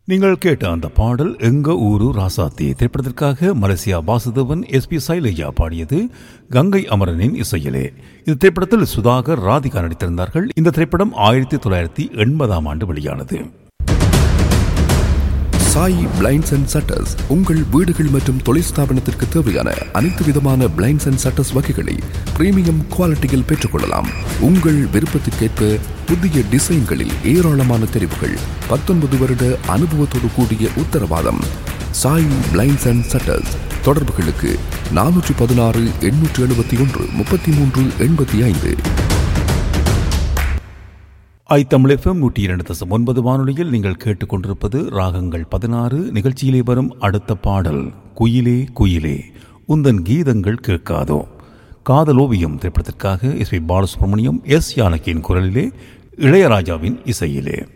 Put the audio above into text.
நீங்கள் கேட்ட அந்த பாடல் எங்க ஊரு ராசாத்தி திரைப்படத்திற்காக Malaysia Vasudevan S P Sailaja பாடியது கங்கை அமரனின் இசையிலே இந்த திரைப்படத்தில் சுதாகர் ராதிகா நடித்திருந்தார்கள் இந்த திரைப்படம் ஆயிரத்தி தொள்ளாயிரத்தி எண்பதாம் ஆண்டு வெளியானது சாய் பிளைண்ட்ஸ் அண்ட் சட்டர்ஸ் உங்கள் வீடுகள் மற்றும் தொழில் ஸ்தாபனத்திற்கு தேவையான அனைத்து விதமான பிளைண்ட்ஸ் அண்ட் சட்டர்ஸ் வகைகளை பிரீமியம் குவாலிட்டியில் பெற்றுக்கொள்ளலாம் உங்கள் விருப்பத்திற்கேற்ப புதிய டிசைன்களில் ஏராளமான தெரிவுகள் பத்தொன்பது வருட அனுபவத்தோடு கூடிய உத்தரவாதம் சாய் பிளைண்ட்ஸ் அண்ட் சட்டர்ஸ் தொடர்புகளுக்கு நானூற்று பதினாறு எண்ணூற்று எழுபத்தி ஒன்று முப்பத்தி மூன்று எண்பத்தி ஐந்து ஐ தமிழ் எஃப்எம் நூற்றி இரண்டு தசம் ஒன்பது வானொலியில் நீங்கள் கேட்டுக்கொண்டிருப்பது ராகங்கள் பதினாறு நிகழ்ச்சியிலே வரும் அடுத்த பாடல் குயிலே குயிலே உந்தன் கீதங்கள் கேட்காதோ காதலோவியம் திரைப்படத்திற்காக எஸ் பி பாலசுப்ரமணியம் எஸ் யானகியின் குரலிலே இளையராஜாவின் இசையிலே